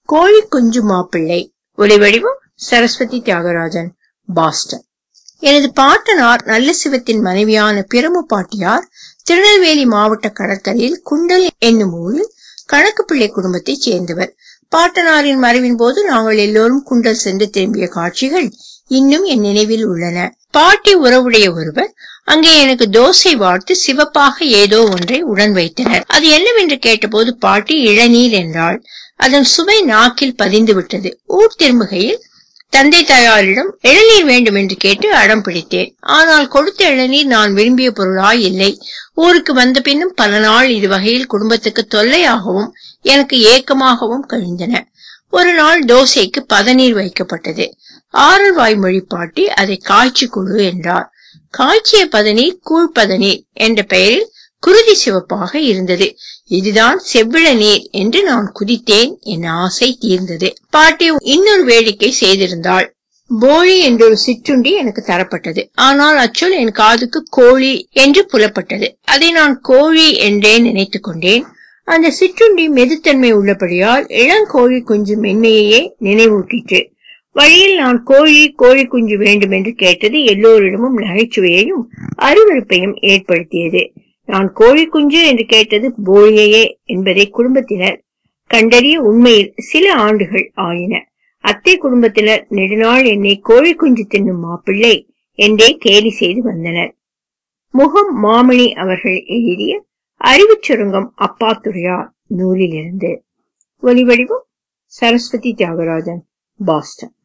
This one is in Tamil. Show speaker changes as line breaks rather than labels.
கோழி குஞ்சு மாப்பிள்ளை ஒலிவடிவம் சரஸ்வதி தியாகராஜன் பாஸ்டன் எனது பாட்டனார் நல்ல சிவத்தின் மனைவியான பிரமு பாட்டியார் திருநெல்வேலி மாவட்ட கடற்கரையில் குண்டல் என்னும் ஊரில் கணக்கு பிள்ளை குடும்பத்தைச் சேர்ந்தவர் பாட்டனாரின் மறைவின் போது நாங்கள் எல்லோரும் குண்டல் சென்று திரும்பிய காட்சிகள் இன்னும் என் நினைவில் உள்ளன பாட்டி உறவுடைய ஒருவர் அங்கே எனக்கு தோசை வார்த்து சிவப்பாக ஏதோ ஒன்றை உடன் வைத்தனர் அது என்னவென்று கேட்டபோது பாட்டி இளநீர் என்றாள் அதன் சுவை நாக்கில் பதிந்து விட்டது ஊர் திரும்புகையில் தந்தை தாயாரிடம் இளநீர் வேண்டும் என்று கேட்டு அடம் பிடித்தேன் ஆனால் கொடுத்த இளநீர் நான் விரும்பிய பொருளாய் இல்லை ஊருக்கு வந்த பின்னும் பல நாள் இது வகையில் குடும்பத்துக்கு தொல்லையாகவும் எனக்கு ஏக்கமாகவும் கழிந்தன ஒரு நாள் தோசைக்கு பதநீர் வைக்கப்பட்டது ஆரல் வாய்மொழி பாட்டி அதை காய்ச்சி கொடு என்றார் காய்ச்சிய பதநீர் கூழ் பதநீர் என்ற பெயரில் குருதி சிவப்பாக இருந்தது இதுதான் செவ்விள நீர் என்று நான் குதித்தேன் என் ஆசை தீர்ந்தது பாட்டி இன்னொரு வேடிக்கை செய்திருந்தாள் போழி என்றொரு சிற்றுண்டி எனக்கு தரப்பட்டது ஆனால் அச்சொல் என் காதுக்கு கோழி என்று புலப்பட்டது அதை நான் கோழி என்றே நினைத்துக் கொண்டேன் அந்த சிற்றுண்டி மெதுத்தன்மை உள்ளபடியால் இளங்கோழி குஞ்சு மென்மையையே நினைவூட்டிற்று வழியில் நான் கோழி கோழி குஞ்சு வேண்டும் என்று கேட்டது எல்லோரிடமும் நகைச்சுவையையும் அருவருப்பையும் ஏற்படுத்தியது நான் கோழி குஞ்சு என்று கேட்டது போழியையே என்பதை குடும்பத்தினர் கண்டறிய உண்மையில் சில ஆண்டுகள் ஆயின அத்தை குடும்பத்தினர் நெடுநாள் என்னை கோழி குஞ்சு தின்னும் மாப்பிள்ளை என்றே கேலி செய்து வந்தனர் முகம் மாமணி அவர்கள் எழுதிய அறிவுச் சுருங்கம் அப்பாத்துறையார் நூலிலிருந்து ஒலிவடிவம் சரஸ்வதி தியாகராஜன் பாஸ்டன்